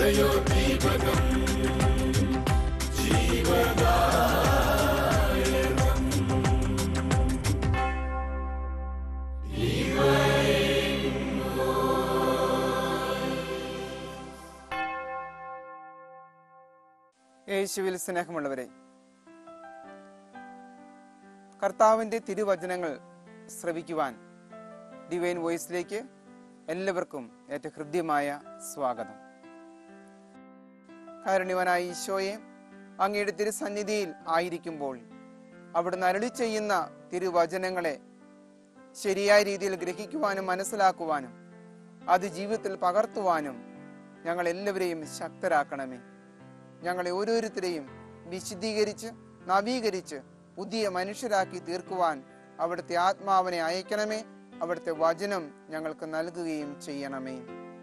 യേശുവിൽ സ്നേഹമുള്ളവരെ കർത്താവിൻ്റെ തിരുവചനങ്ങൾ ശ്രവിക്കുവാൻ ഡിവൈൻ വോയിസിലേക്ക് എല്ലാവർക്കും ഏറ്റവും ഹൃദ്യമായ സ്വാഗതം കാരുണ്യവനായ ഈശോയെ അങ്ങയുടെ തിരുസന്നിധിയിൽ ആയിരിക്കുമ്പോൾ അവിടുന്ന് അരളി ചെയ്യുന്ന തിരുവചനങ്ങളെ ശരിയായ രീതിയിൽ ഗ്രഹിക്കുവാനും മനസ്സിലാക്കുവാനും അത് ജീവിതത്തിൽ പകർത്തുവാനും ഞങ്ങൾ എല്ലാവരെയും ശക്തരാക്കണമേ ഞങ്ങളെ ഓരോരുത്തരെയും വിശദീകരിച്ച് നവീകരിച്ച് പുതിയ മനുഷ്യരാക്കി തീർക്കുവാൻ അവിടുത്തെ ആത്മാവിനെ അയക്കണമേ അവിടുത്തെ വചനം ഞങ്ങൾക്ക് നൽകുകയും ചെയ്യണമേ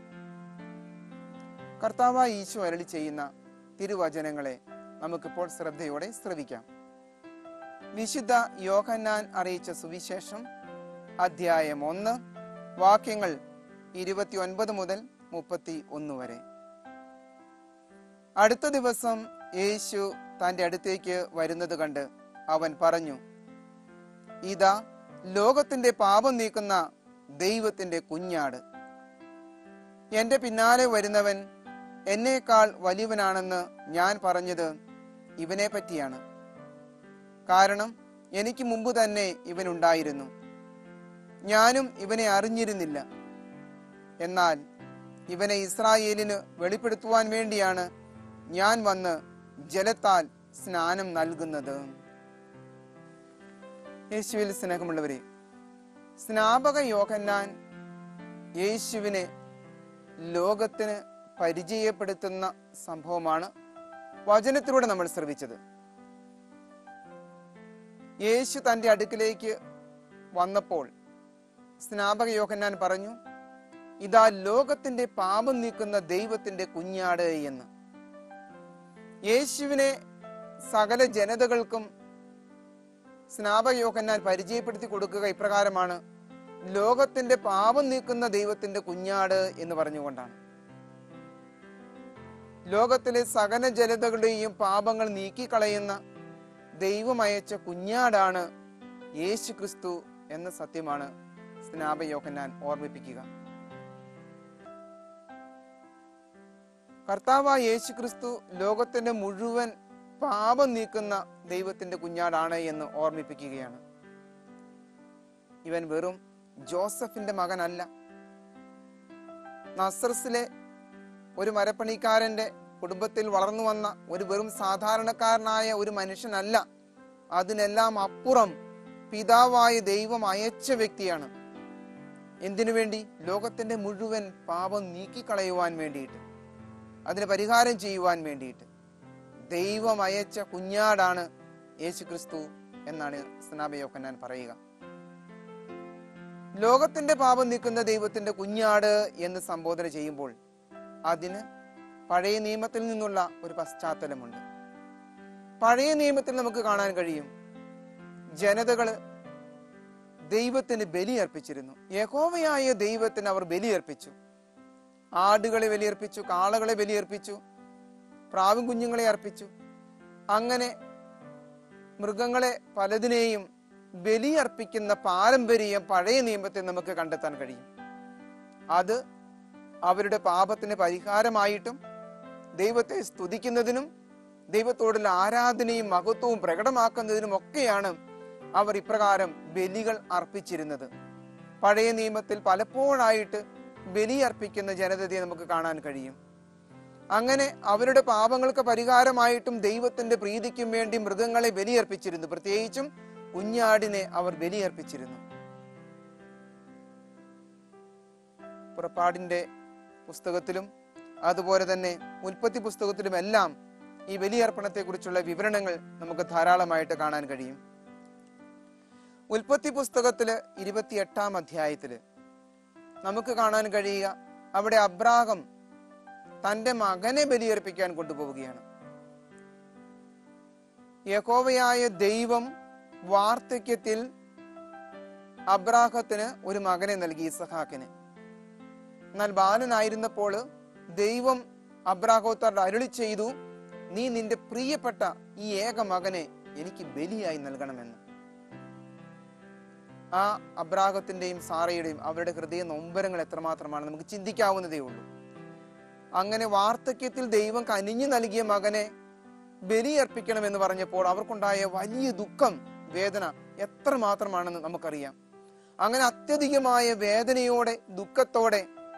കർത്താവായ ഈശോ അരളി ചെയ്യുന്ന തിരുവചനങ്ങളെ നമുക്കിപ്പോൾ ശ്രദ്ധയോടെ ശ്രവിക്കാം വിശുദ്ധ യോഹന്നാൻ അറിയിച്ച സുവിശേഷം അധ്യായം ഒന്ന് വാക്യങ്ങൾ ഇരുപത്തി ഒൻപത് മുതൽ മുപ്പത്തി ഒന്ന് വരെ അടുത്ത ദിവസം യേശു തന്റെ അടുത്തേക്ക് വരുന്നത് കണ്ട് അവൻ പറഞ്ഞു ഇതാ ലോകത്തിന്റെ പാപം നീക്കുന്ന ദൈവത്തിന്റെ കുഞ്ഞാട് എന്റെ പിന്നാലെ വരുന്നവൻ എന്നേക്കാൾ വലിയവനാണെന്ന് ഞാൻ പറഞ്ഞത് ഇവനെ പറ്റിയാണ് കാരണം എനിക്ക് മുമ്പ് തന്നെ ഇവനുണ്ടായിരുന്നു ഞാനും ഇവനെ അറിഞ്ഞിരുന്നില്ല എന്നാൽ ഇവനെ ഇസ്രായേലിന് വെളിപ്പെടുത്തുവാൻ വേണ്ടിയാണ് ഞാൻ വന്ന് ജലത്താൽ സ്നാനം നൽകുന്നത് യേശുവിൽ സ്നേഹമുള്ളവരെ സ്നാപക യോഹന്നാൻ യേശുവിനെ ലോകത്തിന് പരിചയപ്പെടുത്തുന്ന സംഭവമാണ് വചനത്തിലൂടെ നമ്മൾ ശ്രവിച്ചത് യേശു തന്റെ അടുക്കിലേക്ക് വന്നപ്പോൾ സ്നാപക യോഹന്നാൻ പറഞ്ഞു ഇതാ ലോകത്തിന്റെ പാപം നീക്കുന്ന ദൈവത്തിന്റെ കുഞ്ഞാട് എന്ന് യേശുവിനെ സകല ജനതകൾക്കും സ്നാപയോഹന്നാൻ പരിചയപ്പെടുത്തി കൊടുക്കുക ഇപ്രകാരമാണ് ലോകത്തിന്റെ പാപം നീക്കുന്ന ദൈവത്തിന്റെ കുഞ്ഞാട് എന്ന് പറഞ്ഞുകൊണ്ടാണ് ലോകത്തിലെ സകല ജനതകളുടെയും പാപങ്ങൾ നീക്കിക്കളയുന്ന ദൈവം അയച്ച കുഞ്ഞാടാണ് യേശു ക്രിസ്തു എന്ന സത്യമാണ് സ്നാപയോഹന്നാൻ ഓർമ്മിപ്പിക്കുക കർത്താവായ യേശു ക്രിസ്തു ലോകത്തിന്റെ മുഴുവൻ പാപം നീക്കുന്ന ദൈവത്തിന്റെ കുഞ്ഞാടാണ് എന്ന് ഓർമ്മിപ്പിക്കുകയാണ് ഇവൻ വെറും ജോസഫിന്റെ മകനല്ല നസ്രസിലെ ഒരു മരപ്പണിക്കാരന്റെ കുടുംബത്തിൽ വളർന്നു വന്ന ഒരു വെറും സാധാരണക്കാരനായ ഒരു മനുഷ്യനല്ല അതിനെല്ലാം അപ്പുറം പിതാവായ ദൈവം അയച്ച വ്യക്തിയാണ് എന്തിനു വേണ്ടി ലോകത്തിന്റെ മുഴുവൻ പാപം നീക്കിക്കളയുവാൻ വേണ്ടിയിട്ട് അതിന് പരിഹാരം ചെയ്യുവാൻ വേണ്ടിയിട്ട് ദൈവം അയച്ച കുഞ്ഞാടാണ് യേശു ക്രിസ്തു എന്നാണ് സ്നാപയോക്കന്നാൻ പറയുക ലോകത്തിന്റെ പാപം നീക്കുന്ന ദൈവത്തിന്റെ കുഞ്ഞാട് എന്ന് സംബോധന ചെയ്യുമ്പോൾ അതിന് പഴയ നിയമത്തിൽ നിന്നുള്ള ഒരു പശ്ചാത്തലമുണ്ട് പഴയ നിയമത്തിൽ നമുക്ക് കാണാൻ കഴിയും ജനതകള് ദൈവത്തിന് ബലിയർപ്പിച്ചിരുന്നു യഹോവയായ ദൈവത്തിന് അവർ ബലിയർപ്പിച്ചു ആടുകളെ ബലിയർപ്പിച്ചു കാളകളെ ബലിയർപ്പിച്ചു പ്രാവും കുഞ്ഞുങ്ങളെ അർപ്പിച്ചു അങ്ങനെ മൃഗങ്ങളെ പലതിനെയും ബലിയർപ്പിക്കുന്ന പാരമ്പര്യം പഴയ നിയമത്തിൽ നമുക്ക് കണ്ടെത്താൻ കഴിയും അത് അവരുടെ പാപത്തിന് പരിഹാരമായിട്ടും ദൈവത്തെ സ്തുതിക്കുന്നതിനും ദൈവത്തോടുള്ള ആരാധനയും മഹത്വവും പ്രകടമാക്കുന്നതിനും ഒക്കെയാണ് അവർ ഇപ്രകാരം ബലികൾ അർപ്പിച്ചിരുന്നത് പഴയ നിയമത്തിൽ പലപ്പോഴായിട്ട് ബലി അർപ്പിക്കുന്ന ജനതയെ നമുക്ക് കാണാൻ കഴിയും അങ്ങനെ അവരുടെ പാപങ്ങൾക്ക് പരിഹാരമായിട്ടും ദൈവത്തിന്റെ പ്രീതിക്കും വേണ്ടി മൃഗങ്ങളെ ബലിയർപ്പിച്ചിരുന്നു പ്രത്യേകിച്ചും കുഞ്ഞാടിനെ അവർ ബലിയർപ്പിച്ചിരുന്നു പുറപ്പാടിന്റെ പുസ്തകത്തിലും അതുപോലെ തന്നെ ഉൽപ്പത്തി പുസ്തകത്തിലും എല്ലാം ഈ ബലിയർപ്പണത്തെക്കുറിച്ചുള്ള വിവരണങ്ങൾ നമുക്ക് ധാരാളമായിട്ട് കാണാൻ കഴിയും ഉൽപ്പത്തി പുസ്തകത്തില് ഇരുപത്തിയെട്ടാം അധ്യായത്തില് നമുക്ക് കാണാൻ കഴിയുക അവിടെ അബ്രാഹം തന്റെ മകനെ ബലിയർപ്പിക്കാൻ കൊണ്ടുപോവുകയാണ് യഹോവയായ ദൈവം വാർദ്ധക്യത്തിൽ അബ്രാഹത്തിന് ഒരു മകനെ നൽകി ഇസഹാക്കിന് എന്നാൽ ബാലനായിരുന്നപ്പോൾ ദൈവം അബ്രാഹോത്തോട് അരുളി ചെയ്തു നീ നിന്റെ പ്രിയപ്പെട്ട ഈ ഏക മകനെ എനിക്ക് ബലിയായി നൽകണമെന്ന് ആ അബ്രാഹത്തിന്റെയും സാറയുടെയും അവരുടെ ഹൃദയ നൊമ്പരങ്ങൾ എത്രമാത്രമാണ് നമുക്ക് ചിന്തിക്കാവുന്നതേ ഉള്ളൂ അങ്ങനെ വാർദ്ധക്യത്തിൽ ദൈവം കനിഞ്ഞു നൽകിയ മകനെ ബലിയർപ്പിക്കണമെന്ന് പറഞ്ഞപ്പോൾ അവർക്കുണ്ടായ വലിയ ദുഃഖം വേദന എത്രമാത്രമാണെന്ന് നമുക്കറിയാം അങ്ങനെ അത്യധികമായ വേദനയോടെ ദുഃഖത്തോടെ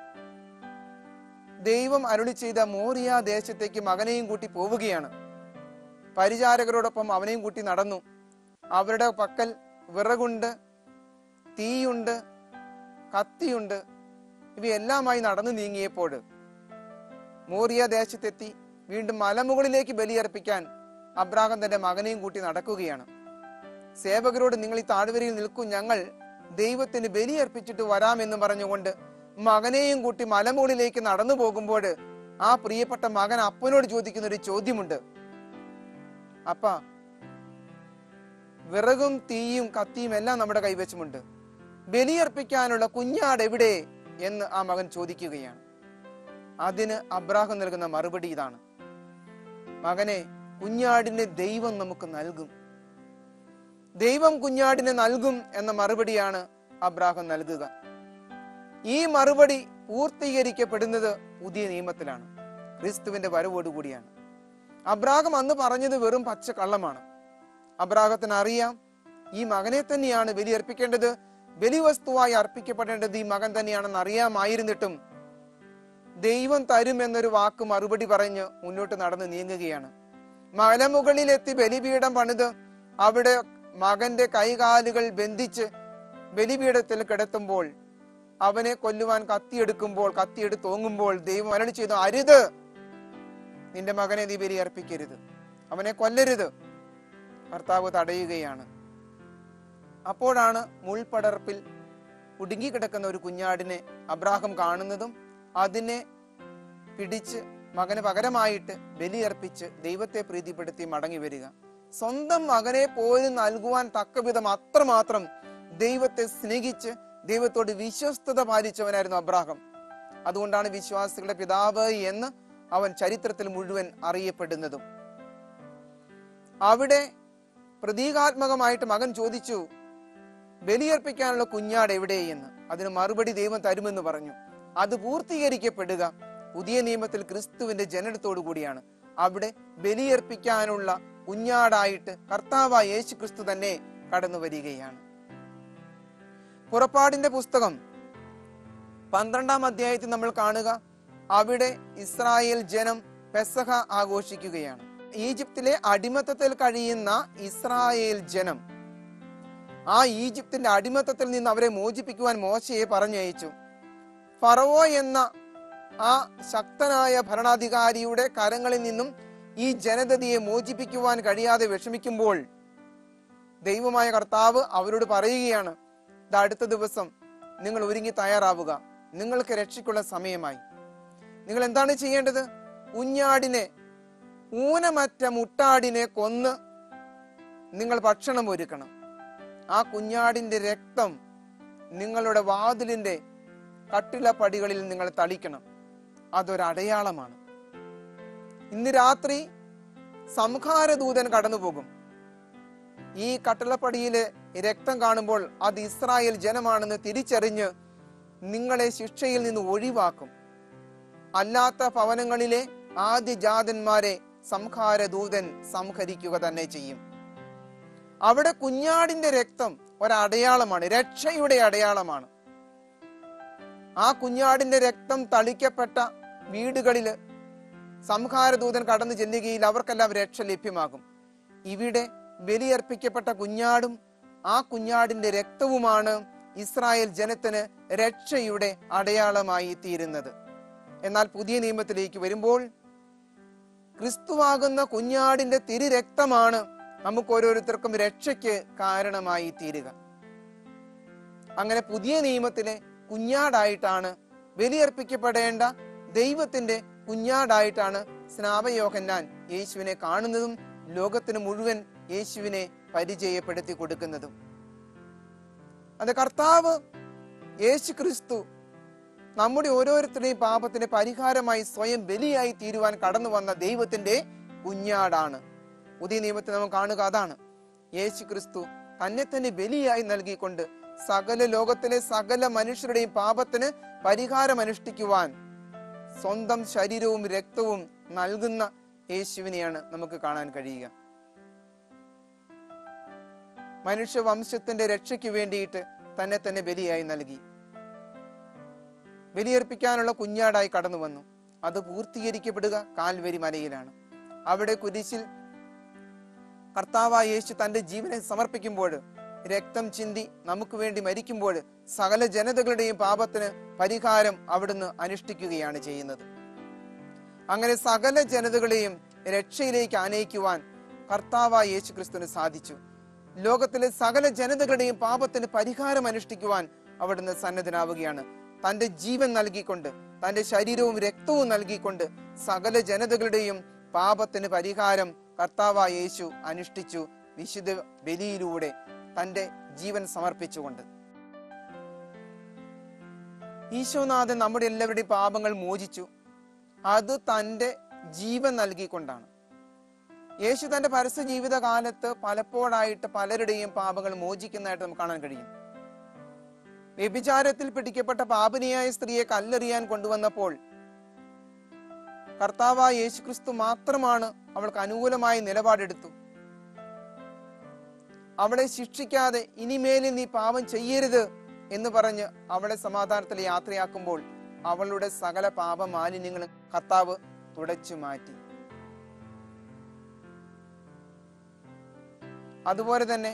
ദൈവം അരുളി ചെയ്ത മോറിയ ദേശത്തേക്ക് മകനെയും കൂട്ടി പോവുകയാണ് പരിചാരകരോടൊപ്പം അവനെയും കൂട്ടി നടന്നു അവരുടെ പക്കൽ വിറകുണ്ട് തീയുണ്ട് കത്തിയുണ്ട് ഇവയെല്ലാമായി നടന്നു നീങ്ങിയപ്പോൾ മോറിയ ദേശത്തെത്തി വീണ്ടും മലമുകളിലേക്ക് ബലിയർപ്പിക്കാൻ അബ്രാഹം തന്റെ മകനെയും കൂട്ടി നടക്കുകയാണ് സേവകരോട് നിങ്ങൾ ഈ താഴ്വരയിൽ നിൽക്കൂ ഞങ്ങൾ ദൈവത്തിന് ബലിയർപ്പിച്ചിട്ട് വരാമെന്ന് പറഞ്ഞുകൊണ്ട് മകനെയും കൂട്ടി മലമുകളിലേക്ക് നടന്നു പോകുമ്പോൾ ആ പ്രിയപ്പെട്ട മകൻ അപ്പനോട് ചോദിക്കുന്ന ഒരു ചോദ്യമുണ്ട് അപ്പ വിറകും തീയും കത്തിയും എല്ലാം നമ്മുടെ കൈവശമുണ്ട് ബലിയർപ്പിക്കാനുള്ള കുഞ്ഞാട് എവിടെ എന്ന് ആ മകൻ ചോദിക്കുകയാണ് അതിന് അബ്രാഹം നൽകുന്ന മറുപടി ഇതാണ് മകനെ കുഞ്ഞാടിനെ ദൈവം നമുക്ക് നൽകും ദൈവം കുഞ്ഞാടിനെ നൽകും എന്ന മറുപടിയാണ് അബ്രാഹം നൽകുക ഈ മറുപടി പൂർത്തീകരിക്കപ്പെടുന്നത് പുതിയ നിയമത്തിലാണ് ക്രിസ്തുവിന്റെ വരവോടുകൂടിയാണ് അബ്രാഹം അന്ന് പറഞ്ഞത് വെറും പച്ച കള്ളമാണ് അബ്രാഹത്തിന് അറിയാം ഈ മകനെ തന്നെയാണ് ബലിയർപ്പിക്കേണ്ടത് ബലിവസ്തുവായി അർപ്പിക്കപ്പെടേണ്ടത് ഈ മകൻ തന്നെയാണെന്ന് അറിയാമായിരുന്നിട്ടും ദൈവം തരും എന്നൊരു വാക്ക് മറുപടി പറഞ്ഞ് മുന്നോട്ട് നടന്ന് നീങ്ങുകയാണ് മലമുകളിലെത്തി ബലിപീഠം പണിത് അവിടെ മകന്റെ കൈകാലുകൾ ബന്ധിച്ച് ബലിപീഠത്തിൽ കിടത്തുമ്പോൾ അവനെ കൊല്ലുവാൻ കത്തിയെടുക്കുമ്പോൾ കത്തിയെടുത്ത് ഓങ്ങുമ്പോൾ ദൈവം അരളി ചെയ്തു അരുത് നിന്റെ മകനെ നീ ബലി അർപ്പിക്കരുത് അവനെ കൊല്ലരുത് ഭർത്താവ് തടയുകയാണ് അപ്പോഴാണ് മുൾപടർപ്പിൽ കുടുങ്ങിക്കിടക്കുന്ന ഒരു കുഞ്ഞാടിനെ അബ്രാഹം കാണുന്നതും അതിനെ പിടിച്ച് മകന് പകരമായിട്ട് ബലിയർപ്പിച്ച് ദൈവത്തെ പ്രീതിപ്പെടുത്തി മടങ്ങി വരിക സ്വന്തം മകനെ പോലും നൽകുവാൻ തക്കവിധം അത്രമാത്രം ദൈവത്തെ സ്നേഹിച്ച് ദൈവത്തോട് വിശ്വസ്തത പാലിച്ചവനായിരുന്നു അബ്രാഹം അതുകൊണ്ടാണ് വിശ്വാസികളുടെ പിതാവ് എന്ന് അവൻ ചരിത്രത്തിൽ മുഴുവൻ അറിയപ്പെടുന്നതും അവിടെ പ്രതീകാത്മകമായിട്ട് മകൻ ചോദിച്ചു ബലിയർപ്പിക്കാനുള്ള കുഞ്ഞാട് എവിടെ എന്ന് അതിന് മറുപടി ദൈവം തരുമെന്ന് പറഞ്ഞു അത് പൂർത്തീകരിക്കപ്പെടുക പുതിയ നിയമത്തിൽ ക്രിസ്തുവിന്റെ ജനനത്തോടു കൂടിയാണ് അവിടെ ബലിയർപ്പിക്കാനുള്ള കുഞ്ഞാടായിട്ട് കർത്താവായ യേശു ക്രിസ്തു തന്നെ കടന്നു വരികയാണ് പുറപ്പാടിന്റെ പുസ്തകം പന്ത്രണ്ടാം അധ്യായത്തിൽ നമ്മൾ കാണുക അവിടെ ഇസ്രായേൽ ജനം പെസഹ ആഘോഷിക്കുകയാണ് ഈജിപ്തിലെ അടിമത്തത്തിൽ കഴിയുന്ന ഇസ്രായേൽ ജനം ആ ഈജിപ്തിന്റെ അടിമത്തത്തിൽ നിന്ന് അവരെ മോചിപ്പിക്കുവാൻ മോശയെ പറഞ്ഞയച്ചു ഫറവോ എന്ന ആ ശക്തനായ ഭരണാധികാരിയുടെ കരങ്ങളിൽ നിന്നും ഈ ജനതയെ മോചിപ്പിക്കുവാൻ കഴിയാതെ വിഷമിക്കുമ്പോൾ ദൈവമായ കർത്താവ് അവരോട് പറയുകയാണ് "ദാ അടുത്ത ദിവസം നിങ്ങൾ ഒരുങ്ങി തയ്യാറാവുക നിങ്ങൾക്ക് രക്ഷയ്ക്കുള്ള സമയമായി നിങ്ങൾ എന്താണ് ചെയ്യേണ്ടത് കുഞ്ഞാടിനെ ഊനമറ്റ മുട്ടാടിനെ കൊന്ന് നിങ്ങൾ ഭക്ഷണം ഒരുക്കണം ആ കുഞ്ഞാടിന്റെ രക്തം നിങ്ങളുടെ വാതിലിന്റെ കട്ടിളപ്പടികളിൽ നിങ്ങൾ തളിക്കണം അതൊരടയാളമാണ് ഇന്ന് രാത്രി സംഹാരദൂതൻ കടന്നു പോകും ഈ കട്ടിളപ്പടിയിലെ രക്തം കാണുമ്പോൾ അത് ഇസ്രായേൽ ജനമാണെന്ന് തിരിച്ചറിഞ്ഞ് നിങ്ങളെ ശിക്ഷയിൽ നിന്ന് ഒഴിവാക്കും അല്ലാത്ത ഭവനങ്ങളിലെ ആദ്യജാതന്മാരെ സംഹാരദൂതൻ സംഹരിക്കുക തന്നെ ചെയ്യും അവിടെ കുഞ്ഞാടിന്റെ രക്തം ഒരടയാളമാണ് രക്ഷയുടെ അടയാളമാണ് ആ കുഞ്ഞാടിന്റെ രക്തം തളിക്കപ്പെട്ട വീടുകളില് സംഹാരദൂതൻ കടന്നു ചെല്ലുകയിൽ അവർക്കെല്ലാം രക്ഷ ലഭ്യമാകും ഇവിടെ ബലിയർപ്പിക്കപ്പെട്ട കുഞ്ഞാടും ആ കുഞ്ഞാടിന്റെ രക്തവുമാണ് ഇസ്രായേൽ ജനത്തിന് രക്ഷയുടെ അടയാളമായി തീരുന്നത് എന്നാൽ പുതിയ നിയമത്തിലേക്ക് വരുമ്പോൾ ക്രിസ്തുവാകുന്ന കുഞ്ഞാടിന്റെ തിരുരക്തമാണ് നമുക്ക് ഓരോരുത്തർക്കും രക്ഷയ്ക്ക് കാരണമായി തീരുക അങ്ങനെ പുതിയ നിയമത്തിലെ കുഞ്ഞാടായിട്ടാണ് ബലിയർപ്പിക്കപ്പെടേണ്ട ദൈവത്തിന്റെ കുഞ്ഞാടായിട്ടാണ് സ്നാപയോഹന്നാൻ യേശുവിനെ കാണുന്നതും ലോകത്തിന് മുഴുവൻ യേശുവിനെ പരിചയപ്പെടുത്തി കൊടുക്കുന്നതും അത് കർത്താവ് യേശു ക്രിസ്തു നമ്മുടെ ഓരോരുത്തരുടെയും പാപത്തിന് പരിഹാരമായി സ്വയം ബലിയായി തീരുവാൻ കടന്നു വന്ന ദൈവത്തിന്റെ കുഞ്ഞാടാണ് പുതിയ നിയമത്തിൽ നമുക്ക് കാണുക അതാണ് യേശു ക്രിസ്തു തന്നെ തന്നെ ബലിയായി നൽകിക്കൊണ്ട് സകല ലോകത്തിലെ സകല മനുഷ്യരുടെയും പാപത്തിന് പരിഹാരം അനുഷ്ഠിക്കുവാൻ സ്വന്തം ശരീരവും രക്തവും നൽകുന്ന യേശുവിനെയാണ് നമുക്ക് കാണാൻ കഴിയുക മനുഷ്യവംശത്തിന്റെ രക്ഷയ്ക്ക് വേണ്ടിയിട്ട് തന്നെ തന്നെ ബലിയായി നൽകി ബലിയർപ്പിക്കാനുള്ള കുഞ്ഞാടായി കടന്നു വന്നു അത് പൂർത്തീകരിക്കപ്പെടുക കാൽവരി മലയിലാണ് അവിടെ കുരിശിൽ കർത്താവായ യേശു തന്റെ ജീവനെ സമർപ്പിക്കുമ്പോൾ രക്തം ചിന്തി നമുക്ക് വേണ്ടി മരിക്കുമ്പോൾ സകല ജനതകളുടെയും പാപത്തിന് പരിഹാരം അവിടുന്ന് അനുഷ്ഠിക്കുകയാണ് ചെയ്യുന്നത് അങ്ങനെ സകല ജനതകളെയും രക്ഷയിലേക്ക് ആനയിക്കുവാൻ കർത്താവായ യേശു ക്രിസ്തുവിന് സാധിച്ചു ലോകത്തിലെ സകല ജനതകളുടെയും പാപത്തിന് പരിഹാരം അനുഷ്ഠിക്കുവാൻ അവിടുന്ന് സന്നദ്ധനാവുകയാണ് തന്റെ ജീവൻ നൽകിക്കൊണ്ട് തന്റെ ശരീരവും രക്തവും നൽകിക്കൊണ്ട് സകല ജനതകളുടെയും പാപത്തിന് പരിഹാരം കർത്താവായ യേശു അനുഷ്ഠിച്ചു വിശുദ്ധ ബലിയിലൂടെ തന്റെ ജീവൻ സമർപ്പിച്ചുകൊണ്ട് ഈശോനാഥൻ നമ്മുടെ എല്ലാവരുടെയും പാപങ്ങൾ മോചിച്ചു അത് തന്റെ ജീവൻ നൽകിക്കൊണ്ടാണ് യേശു തന്റെ പരസ്യ ജീവിതകാലത്ത് പലപ്പോഴായിട്ട് പലരുടെയും പാപങ്ങൾ മോചിക്കുന്നതായിട്ട് നമുക്ക് കാണാൻ കഴിയും വ്യഭിചാരത്തിൽ പിടിക്കപ്പെട്ട പാപനിയായ സ്ത്രീയെ കല്ലെറിയാൻ കൊണ്ടുവന്നപ്പോൾ കർത്താവായ യേശു ക്രിസ്തു മാത്രമാണ് അവൾക്ക് അനുകൂലമായ നിലപാടെടുത്തു അവളെ ശിക്ഷിക്കാതെ ഇനിമേലിൽ നീ പാപം ചെയ്യരുത് എന്ന് പറഞ്ഞ് അവളെ സമാധാനത്തിൽ യാത്രയാക്കുമ്പോൾ അവളുടെ സകല പാപ മാലിന്യങ്ങളും കർത്താവ് തുടച്ചു മാറ്റി അതുപോലെ തന്നെ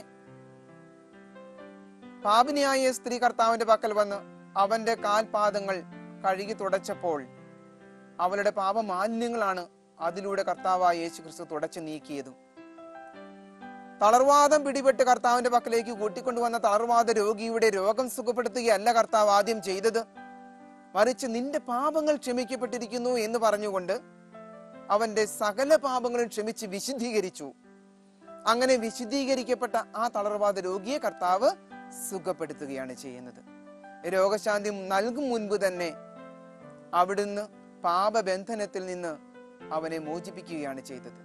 പാപിനിയായ സ്ത്രീ കർത്താവിന്റെ പക്കൽ വന്ന് അവന്റെ കാൽപാദങ്ങൾ കഴുകി തുടച്ചപ്പോൾ അവളുടെ പാപമാലിന്യങ്ങളാണ് അതിലൂടെ കർത്താവായ യേശു ക്രിസ്തു തുടച്ചു നീക്കിയതും തളർവാദം പിടിപെട്ട് കർത്താവിന്റെ പക്കലേക്ക് കൂട്ടിക്കൊണ്ടുവന്ന തളർവാദ രോഗിയുടെ രോഗം സുഖപ്പെടുത്തുകയല്ല കർത്താവ് ആദ്യം ചെയ്തത് മറിച്ച് നിന്റെ പാപങ്ങൾ ക്ഷമിക്കപ്പെട്ടിരിക്കുന്നു എന്ന് പറഞ്ഞുകൊണ്ട് അവന്റെ സകല പാപങ്ങളും ക്ഷമിച്ച് വിശുദ്ധീകരിച്ചു അങ്ങനെ വിശുദ്ധീകരിക്കപ്പെട്ട ആ തളർവാദ രോഗിയെ കർത്താവ് സുഖപ്പെടുത്തുകയാണ് ചെയ്യുന്നത് രോഗശാന്തി നൽകും മുൻപ് തന്നെ അവിടുന്ന് പാപബന്ധനത്തിൽ നിന്ന് അവനെ മോചിപ്പിക്കുകയാണ് ചെയ്തത്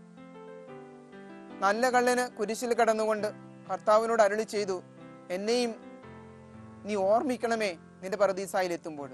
നല്ല കള്ളന് കുരിശിൽ കടന്നുകൊണ്ട് കർത്താവിനോട് അരുളി ചെയ്തു എന്നെയും നീ ഓർമ്മിക്കണമേ നിന്റെ പറദീസായിൽ എത്തുമ്പോൾ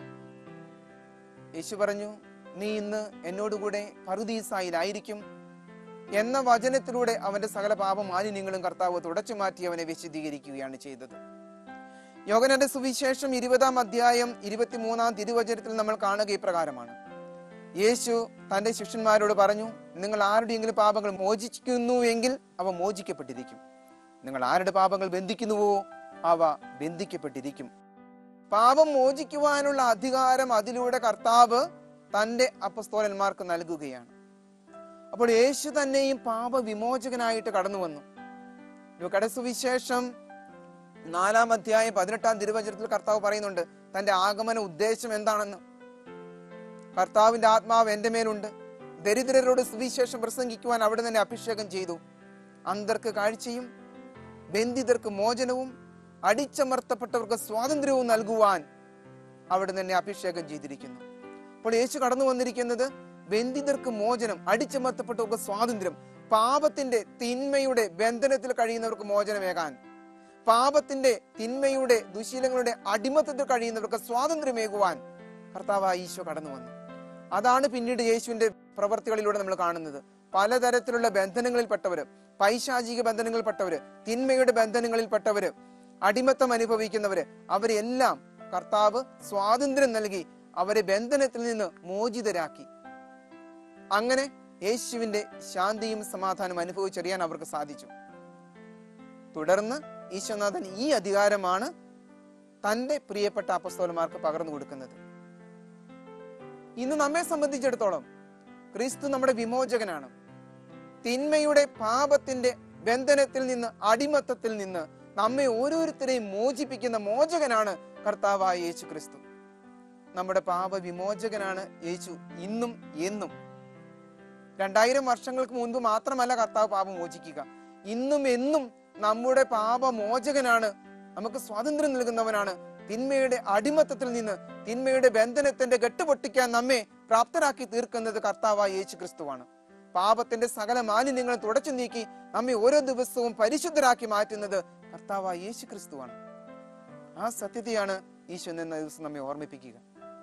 യേശു പറഞ്ഞു നീ ഇന്ന് എന്നോടുകൂടെ പറുദീസായിലായിരിക്കും എന്ന വചനത്തിലൂടെ അവന്റെ സകല പാപ മാലിന്യങ്ങളും കർത്താവ് തുടച്ചു മാറ്റി അവനെ വിശദീകരിക്കുകയാണ് ചെയ്തത് യോഗനന്റെ സുവിശേഷം ഇരുപതാം അധ്യായം ഇരുപത്തിമൂന്നാം തിരുവചനത്തിൽ നമ്മൾ കാണുക ഇപ്രകാരമാണ് യേശു തന്റെ ശിഷ്യന്മാരോട് പറഞ്ഞു നിങ്ങൾ ആരുടെയെങ്കിലും പാപങ്ങൾ മോചിക്കുന്നു എങ്കിൽ അവ മോചിക്കപ്പെട്ടിരിക്കും നിങ്ങൾ ആരുടെ പാപങ്ങൾ ബന്ധിക്കുന്നുവോ അവ ബന്ധിക്കപ്പെട്ടിരിക്കും പാപം മോചിക്കുവാനുള്ള അധികാരം അതിലൂടെ കർത്താവ് തന്റെ അപ്പസ്തോലന്മാർക്ക് നൽകുകയാണ് അപ്പോൾ യേശു തന്നെയും പാപവിമോചകനായിട്ട് കടന്നു വന്നു ലൂക്കയുടെ സുവിശേഷം നാലാം അധ്യായം പതിനെട്ടാം തിരുവചനത്തിൽ കർത്താവ് പറയുന്നുണ്ട് തന്റെ ആഗമന ഉദ്ദേശം എന്താണെന്ന് കർത്താവിന്റെ ആത്മാവ് എന്റെ മേലുണ്ട് ദരിദ്രരോട് സുവിശേഷം പ്രസംഗിക്കുവാൻ അവിടെ തന്നെ അഭിഷേകം ചെയ്തു അന്തർക്ക് കാഴ്ചയും ബന്ധിതർക്ക് മോചനവും അടിച്ചമർത്തപ്പെട്ടവർക്ക് സ്വാതന്ത്ര്യവും നൽകുവാൻ അവിടെ തന്നെ അഭിഷേകം ചെയ്തിരിക്കുന്നു അപ്പോൾ യേശു കടന്നു വന്നിരിക്കുന്നത് ബന്ധിതർക്ക് മോചനം അടിച്ചമർത്തപ്പെട്ടവർക്ക് സ്വാതന്ത്ര്യം പാപത്തിന്റെ തിന്മയുടെ ബന്ധനത്തിൽ കഴിയുന്നവർക്ക് മോചനമേകാൻ പാപത്തിന്റെ തിന്മയുടെ ദുശീലങ്ങളുടെ അടിമത്തത്തിൽ കഴിയുന്നവർക്ക് സ്വാതന്ത്ര്യമേകുവാൻ കർത്താവായ ഈശോ കടന്നു വന്നു അതാണ് പിന്നീട് യേശുവിന്റെ പ്രവർത്തികളിലൂടെ നമ്മൾ കാണുന്നത് പലതരത്തിലുള്ള ബന്ധനങ്ങളിൽപ്പെട്ടവര് പൈശാചിക ബന്ധനങ്ങളിൽപ്പെട്ടവര് തിന്മയുടെ ബന്ധനങ്ങളിൽപ്പെട്ടവര് അടിമത്തം അനുഭവിക്കുന്നവര് അവരെല്ലാം കർത്താവ് സ്വാതന്ത്ര്യം നൽകി അവരെ ബന്ധനത്തിൽ നിന്ന് മോചിതരാക്കി അങ്ങനെ യേശുവിന്റെ ശാന്തിയും സമാധാനവും അനുഭവിച്ചറിയാൻ അവർക്ക് സാധിച്ചു തുടർന്ന് ഈശ്വനാഥൻ ഈ അധികാരമാണ് തന്റെ പ്രിയപ്പെട്ട അപ്പസ്തോലന്മാർക്ക് പകർന്നു കൊടുക്കുന്നത് ഇന്ന് നമ്മെ സംബന്ധിച്ചിടത്തോളം ക്രിസ്തു നമ്മുടെ വിമോചകനാണ് തിന്മയുടെ പാപത്തിന്റെ ബന്ധനത്തിൽ നിന്ന് അടിമത്തത്തിൽ നിന്ന് നമ്മെ ഓരോരുത്തരെയും മോചിപ്പിക്കുന്ന മോചകനാണ് കർത്താവായ യേശു ക്രിസ്തു നമ്മുടെ പാപ വിമോചകനാണ് യേശു ഇന്നും എന്നും രണ്ടായിരം വർഷങ്ങൾക്ക് മുൻപ് മാത്രമല്ല കർത്താവ് പാപം മോചിക്കുക ഇന്നും എന്നും നമ്മുടെ പാപമോചകനാണ് നമുക്ക് സ്വാതന്ത്ര്യം നൽകുന്നവനാണ് തിന്മയുടെ അടിമത്തത്തിൽ നിന്ന് തിന്മയുടെ ബന്ധനത്തിന്റെ കെട്ടുപൊട്ടിക്കാൻ നമ്മെ പ്രാപ്തരാക്കി തീർക്കുന്നത് കർത്താവായ യേശു ക്രിസ്തുവാണ് പാപത്തിന്റെ സകല മാലിന്യങ്ങളും തുടച്ചു നീക്കി നമ്മെ ഓരോ ദിവസവും പരിശുദ്ധരാക്കി മാറ്റുന്നത് കർത്താവായ യേശു ക്രിസ്തുവാണ് ആ സത്യതയാണ് ഈശോ എന്ന ദിവസം നമ്മെ ഓർമ്മിപ്പിക്കുക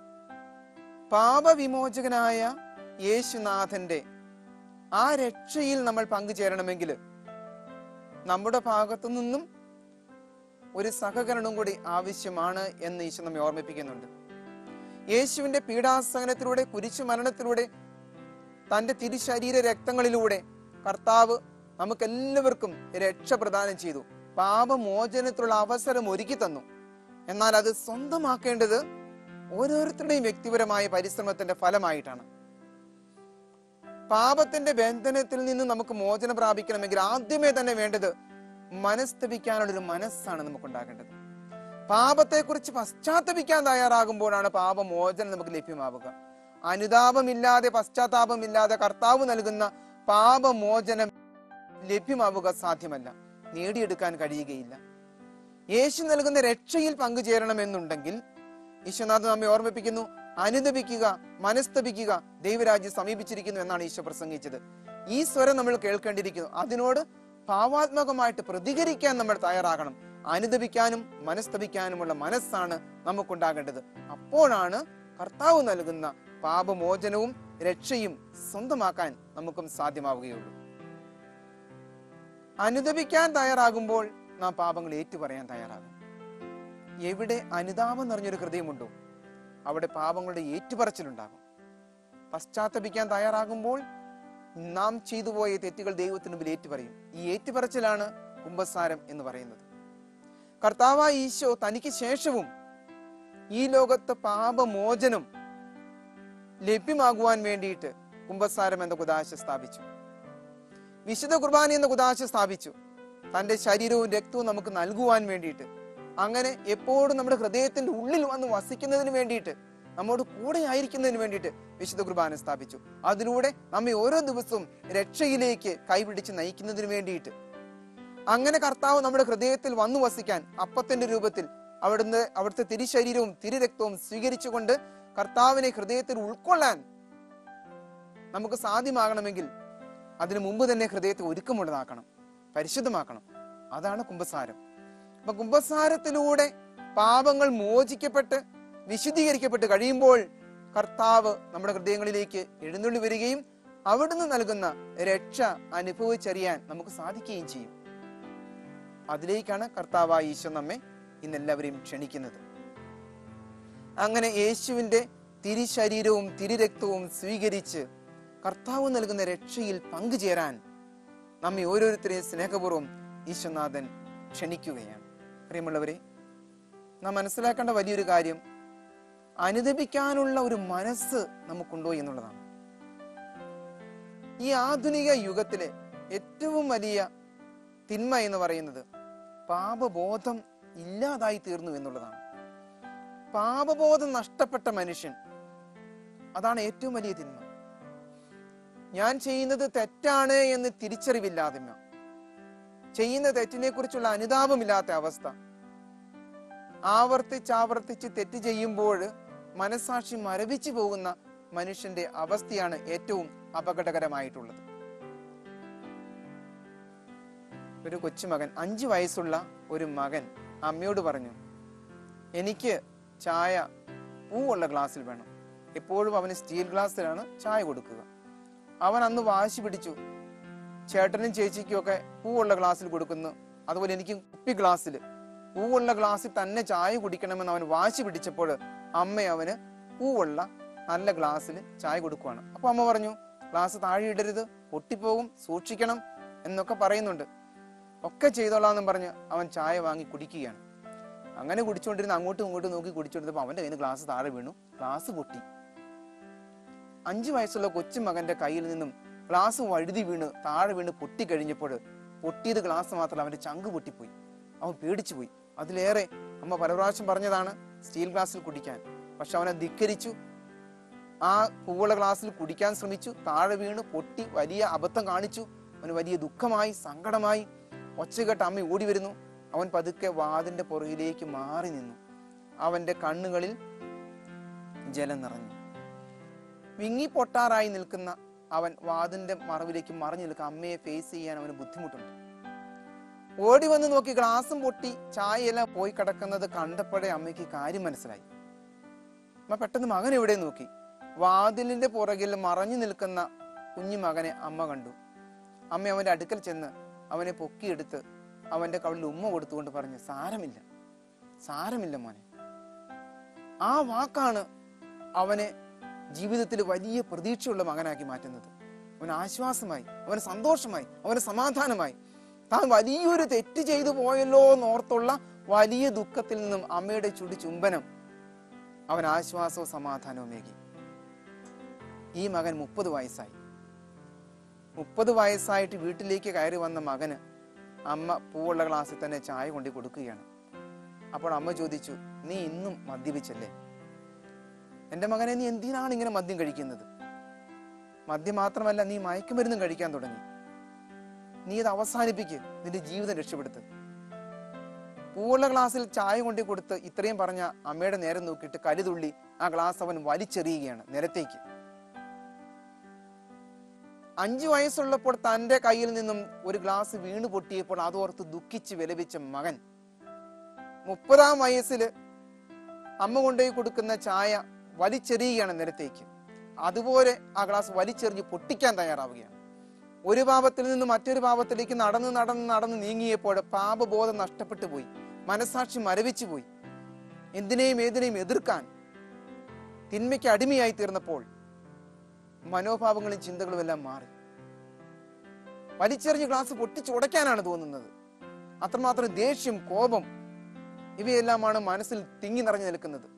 പാപവിമോചകനായ യേശുനാഥന്റെ ആ രക്ഷയിൽ നമ്മൾ പങ്കുചേരണമെങ്കിൽ നമ്മുടെ ഭാഗത്തു നിന്നും ഒരു സഹകരണം കൂടി ആവശ്യമാണ് എന്ന് ഈശോ നമ്മെ ഓർമ്മിപ്പിക്കുന്നുണ്ട് യേശുവിന്റെ പീഡാസഹനത്തിലൂടെ കുരിശു മരണത്തിലൂടെ തന്റെ തിരുശരീര രക്തങ്ങളിലൂടെ കർത്താവ് നമുക്കെല്ലാവർക്കും രക്ഷ പ്രദാനം ചെയ്തു പാപമോചനത്തിലുള്ള അവസരം ഒരുക്കി തന്നു എന്നാൽ അത് സ്വന്തമാക്കേണ്ടത് ഓരോരുത്തരുടെയും വ്യക്തിപരമായ പരിശ്രമത്തിന്റെ ഫലമായിട്ടാണ് പാപത്തിന്റെ ബന്ധനത്തിൽ നിന്ന് നമുക്ക് മോചനം പ്രാപിക്കണമെങ്കിൽ ആദ്യമേ തന്നെ വേണ്ടത് മനസ്തപിക്കാനുള്ള ഒരു മനസ്സാണ് നമുക്ക് ഉണ്ടാകേണ്ടത് പാപത്തെക്കുറിച്ച് പശ്ചാത്തപിക്കാൻ തയ്യാറാകുമ്പോഴാണ് പാപമോചനം നമുക്ക് ലഭ്യമാവുക അനുതാപമില്ലാതെ പശ്ചാത്താപമില്ലാതെ കർത്താവ് നൽകുന്ന പാപമോചനം ലഭ്യമാവുക സാധ്യമല്ല നേടിയെടുക്കാൻ കഴിയുകയില്ല യേശു നൽകുന്ന രക്ഷയിൽ പങ്കുചേരണമെന്നുണ്ടെങ്കിൽ ഈശ്വനാഥ് നമ്മെ ഓർമ്മിപ്പിക്കുന്നു അനുദപിക്കുക മനസ്തപിക്കുക ദൈവരാജ്യം സമീപിച്ചിരിക്കുന്നു എന്നാണ് ഈശോ പ്രസംഗിച്ചത് ഈ സ്വരം നമ്മൾ കേൾക്കേണ്ടിയിരിക്കുന്നു അതിനോട് ഭാവാത്മകമായിട്ട് പ്രതികരിക്കാൻ നമ്മൾ തയ്യാറാകണം അനുദപിക്കാനും മനസ്തപിക്കാനുമുള്ള മനസ്സാണ് നമുക്കുണ്ടാകേണ്ടത് അപ്പോഴാണ് കർത്താവ് നൽകുന്ന പാപമോചനവും രക്ഷയും സ്വന്തമാക്കാൻ നമുക്കും സാധ്യമാവുകയുള്ളൂ അനുദപിക്കാൻ തയ്യാറാകുമ്പോൾ നാം പാപങ്ങൾ ഏറ്റുപറയാൻ തയ്യാറാകും എവിടെ അനുതാപം നിറഞ്ഞൊരു ഹൃദയമുണ്ടോ അവിടെ പാപങ്ങളുടെ ഏറ്റുപറച്ചിലുണ്ടാകും പശ്ചാത്തപിക്കാൻ തയ്യാറാകുമ്പോൾ നാം ചെയ്തു പോയ തെറ്റുകൾ ദൈവത്തിന് മുമ്പിൽ ഏറ്റുപറയും ഈ ഏറ്റുപറച്ചിലാണ് കുംഭസാരം എന്ന് പറയുന്നത് കർത്താവായ ഈശോ തനിക്ക് ശേഷവും ഈ ലോകത്ത് പാപമോചനം ലഭ്യമാകുവാൻ വേണ്ടിയിട്ട് കുംഭസാരം എന്ന കുദാശ സ്ഥാപിച്ചു വിശുദ്ധ കുർബാന എന്ന കുദാശ സ്ഥാപിച്ചു തന്റെ ശരീരവും രക്തവും നമുക്ക് നൽകുവാൻ വേണ്ടിയിട്ട് അങ്ങനെ എപ്പോഴും നമ്മുടെ ഹൃദയത്തിന്റെ ഉള്ളിൽ വന്ന് വസിക്കുന്നതിന് വേണ്ടിയിട്ട് നമ്മോട് കൂടെ ആയിരിക്കുന്നതിന് വേണ്ടിയിട്ട് വിശുദ്ധ കുർബാന സ്ഥാപിച്ചു അതിലൂടെ നമ്മെ ഓരോ ദിവസവും രക്ഷയിലേക്ക് കൈപിടിച്ച് നയിക്കുന്നതിന് വേണ്ടിയിട്ട് അങ്ങനെ കർത്താവ് നമ്മുടെ ഹൃദയത്തിൽ വന്നു വസിക്കാൻ അപ്പത്തിന്റെ രൂപത്തിൽ അവിടുന്ന് അവിടുത്തെ തിരുശരീരവും തിരുരക്തവും സ്വീകരിച്ചുകൊണ്ട് കർത്താവിനെ ഹൃദയത്തിൽ ഉൾക്കൊള്ളാൻ നമുക്ക് സാധ്യമാകണമെങ്കിൽ അതിനു മുമ്പ് തന്നെ ഹൃദയത്തെ ഒരുക്കമുള്ളതാക്കണം പരിശുദ്ധമാക്കണം അതാണ് കുംഭസാരം അപ്പൊ കുംഭസാരത്തിലൂടെ പാപങ്ങൾ മോചിക്കപ്പെട്ട് വിശുദ്ധീകരിക്കപ്പെട്ട് കഴിയുമ്പോൾ കർത്താവ് നമ്മുടെ ഹൃദയങ്ങളിലേക്ക് എഴുന്നള്ളി വരികയും അവിടുന്ന് നൽകുന്ന രക്ഷ അനുഭവിച്ചറിയാൻ നമുക്ക് സാധിക്കുകയും ചെയ്യും അതിലേക്കാണ് കർത്താവായ ഈശോ നമ്മെ ഇന്നെല്ലാവരെയും ക്ഷണിക്കുന്നത് അങ്ങനെ യേശുവിന്റെ തിരുശരീരവും തിരുരക്തവും സ്വീകരിച്ച് കർത്താവ് നൽകുന്ന രക്ഷയിൽ പങ്കുചേരാൻ നമ്മെ ഓരോരുത്തരെയും സ്നേഹപൂർവ്വം ഈശ്വനാഥൻ ക്ഷണിക്കുകയാണ് പ്രിയമുള്ളവരെ നാം മനസ്സിലാക്കേണ്ട വലിയൊരു കാര്യം അനുദപിക്കാനുള്ള ഒരു മനസ്സ് നമുക്കുണ്ടോ എന്നുള്ളതാണ് ഈ ആധുനിക യുഗത്തിലെ ഏറ്റവും വലിയ തിന്മ എന്ന് പറയുന്നത് പാപബോധം ഇല്ലാതായി തീർന്നു എന്നുള്ളതാണ് പാപബോധം നഷ്ടപ്പെട്ട മനുഷ്യൻ അതാണ് ഏറ്റവും വലിയ തിന്മ ഞാൻ ചെയ്യുന്നത് തെറ്റാണ് എന്ന് തിരിച്ചറിവില്ലാതിന്മ ചെയ്യുന്ന തെറ്റിനെ കുറിച്ചുള്ള അനുതാപമില്ലാത്ത അവസ്ഥ ആവർത്തിച്ചാവർത്തിച്ച് തെറ്റ് ചെയ്യുമ്പോൾ മനസാക്ഷി മരവിച്ചു പോകുന്ന മനുഷ്യന്റെ അവസ്ഥയാണ് ഏറ്റവും അപകടകരമായിട്ടുള്ളത് ഒരു കൊച്ചുമകൻ അഞ്ചു വയസ്സുള്ള ഒരു മകൻ അമ്മയോട് പറഞ്ഞു എനിക്ക് ചായ പൂവുള്ള ഗ്ലാസ്സിൽ വേണം എപ്പോഴും അവന് സ്റ്റീൽ ഗ്ലാസ്സിലാണ് ചായ കൊടുക്കുക അവൻ അന്ന് വാശി പിടിച്ചു ചേട്ടനും ചേച്ചിക്കും ഒക്കെ പൂവുള്ള ഗ്ലാസ്സിൽ കൊടുക്കുന്നു അതുപോലെ എനിക്ക് കുപ്പി ഗ്ലാസ്സിൽ പൂവുള്ള ഗ്ലാസ്സിൽ തന്നെ ചായ കുടിക്കണമെന്ന് അവൻ വാശി പിടിച്ചപ്പോൾ അമ്മ അവന് പൂവുള്ള നല്ല ഗ്ലാസ്സിൽ ചായ കൊടുക്കുവാണ് അപ്പൊ അമ്മ പറഞ്ഞു ഗ്ലാസ് താഴെ ഇടരുത് പൊട്ടിപ്പോകും സൂക്ഷിക്കണം എന്നൊക്കെ പറയുന്നുണ്ട് ഒക്കെ ചെയ്തോളാന്നും പറഞ്ഞ് അവൻ ചായ വാങ്ങി കുടിക്കുകയാണ് അങ്ങനെ കുടിച്ചുകൊണ്ടിരുന്ന അങ്ങോട്ടും ഇങ്ങോട്ടും നോക്കി കുടിച്ചുകൊണ്ടിരുന്നപ്പോൾ അവന്റെ കയ്യിൽ നിന്ന് ഗ്ലാസ് താഴെ വീണു ഗ്ലാസ് പൊട്ടി അഞ്ചു വയസ്സുള്ള കൊച്ചുമകന്റെ കയ്യിൽ നിന്നും ഗ്ലാസ് വഴുതി വീണ് താഴെ വീണ് പൊട്ടിക്കഴിഞ്ഞപ്പോൾ പൊട്ടിയത് ഗ്ലാസ് മാത്രമല്ല അവന്റെ ചങ്ക് പൊട്ടിപ്പോയി അവൻ പേടിച്ചു പോയി അതിലേറെ അമ്മ പല പ്രാവശ്യം പറഞ്ഞതാണ് സ്റ്റീൽ ഗ്ലാസ്സിൽ കുടിക്കാൻ പക്ഷെ അവനെ ധിക്കരിച്ചു ആ പൂവുള്ള ഗ്ലാസ്സിൽ കുടിക്കാൻ ശ്രമിച്ചു താഴെ വീണ് പൊട്ടി വലിയ അബദ്ധം കാണിച്ചു അവന് വലിയ ദുഃഖമായി സങ്കടമായി ഒച്ചകെട്ട് അമ്മ ഓടി വരുന്നു അവൻ പതുക്കെ വാതിന്റെ പുറകിലേക്ക് മാറി നിന്നു അവന്റെ കണ്ണുകളിൽ ജലം നിറഞ്ഞു വിങ്ങി പൊട്ടാറായി നിൽക്കുന്ന അവൻ വാതിന്റെ മറവിലേക്ക് മറിഞ്ഞു നിൽക്കുക അമ്മയെ ഫേസ് ചെയ്യാൻ അവന് ബുദ്ധിമുട്ടുണ്ട് ഓടി വന്ന് നോക്കി ഗ്ലാസും പൊട്ടി ചായയെല്ലാം പോയി കിടക്കുന്നത് കണ്ടപ്പോഴേ അമ്മയ്ക്ക് കാര്യം മനസ്സിലായി അമ്മ പെട്ടെന്ന് മകൻ എവിടെ നോക്കി വാതിലിന്റെ പുറകിൽ മറഞ്ഞു നിൽക്കുന്ന കുഞ്ഞു മകനെ അമ്മ കണ്ടു അമ്മ അവന്റെ അടുക്കൽ ചെന്ന് അവനെ പൊക്കിയെടുത്ത് അവന്റെ കവിളിൽ ഉമ്മ കൊടുത്തുകൊണ്ട് പറഞ്ഞു സാരമില്ല സാരമില്ല മോനെ ആ വാക്കാണ് അവനെ ജീവിതത്തിൽ വലിയ പ്രതീക്ഷയുള്ള മകനാക്കി മാറ്റുന്നത് അവന് ആശ്വാസമായി അവന് സന്തോഷമായി അവന് സമാധാനമായി താൻ വലിയൊരു തെറ്റ് ചെയ്തു പോയല്ലോ എന്നോർത്തുള്ള വലിയ ദുഃഖത്തിൽ നിന്നും അമ്മയുടെ ചുടി ചുംബനം അവൻ ആശ്വാസവും സമാധാനവും ഏകി ഈ മകൻ മുപ്പത് വയസ്സായി മുപ്പത് വയസ്സായിട്ട് വീട്ടിലേക്ക് കയറി വന്ന മകന് അമ്മ പൂവുള്ള ഗ്ലാസ്സിൽ തന്നെ ചായ കൊണ്ടു കൊടുക്കുകയാണ് അപ്പോൾ അമ്മ ചോദിച്ചു നീ ഇന്നും മദ്യപിച്ചല്ലേ എൻ്റെ മകനെ നീ എന്തിനാണ് ഇങ്ങനെ മദ്യം കഴിക്കുന്നത് മദ്യം മാത്രമല്ല നീ മയക്കുമരുന്നും കഴിക്കാൻ തുടങ്ങി നീ ഇത് അവസാനിപ്പിക്ക് നിന്റെ ജീവിതം രക്ഷപ്പെടുത്ത് പൂവുള്ള ഗ്ലാസ്സിൽ ചായ കൊണ്ടു കൊടുത്ത് ഇത്രയും പറഞ്ഞ അമ്മയുടെ നേരം നോക്കിയിട്ട് കലിതുള്ളി ആ ഗ്ലാസ് അവൻ വലിച്ചെറിയുകയാണ് നിരത്തേക്ക് അഞ്ചു വയസ്സുള്ളപ്പോൾ തന്റെ കയ്യിൽ നിന്നും ഒരു ഗ്ലാസ് വീണു പൊട്ടിയപ്പോൾ അതോർത്ത് ദുഃഖിച്ച് വിലപിച്ച മകൻ മുപ്പതാം വയസ്സിൽ അമ്മ കൊണ്ടുപോയി കൊടുക്കുന്ന ചായ വലിച്ചെറിയുകയാണ് നിരത്തേക്ക് അതുപോലെ ആ ഗ്ലാസ് വലിച്ചെറിഞ്ഞ് പൊട്ടിക്കാൻ തയ്യാറാവുകയാണ് ഒരു പാപത്തിൽ നിന്ന് മറ്റൊരു പാപത്തിലേക്ക് നടന്ന് നടന്ന് നടന്ന് നീങ്ങിയപ്പോൾ പാപബോധം നഷ്ടപ്പെട്ടു പോയി മനസാക്ഷി മരവിച്ചു പോയി എന്തിനേയും ഏതിനേയും എതിർക്കാൻ തിന്മയ്ക്ക് അടിമയായി തീർന്നപ്പോൾ മനോഭാവങ്ങളും ചിന്തകളും എല്ലാം മാറി വലിച്ചെറിഞ്ഞ് ഗ്ലാസ് പൊട്ടിച്ച് ഉടയ്ക്കാനാണ് തോന്നുന്നത് അത്രമാത്രം ദേഷ്യം കോപം ഇവയെല്ലാമാണ് മനസ്സിൽ തിങ്ങി നിറഞ്ഞു നിൽക്കുന്നത്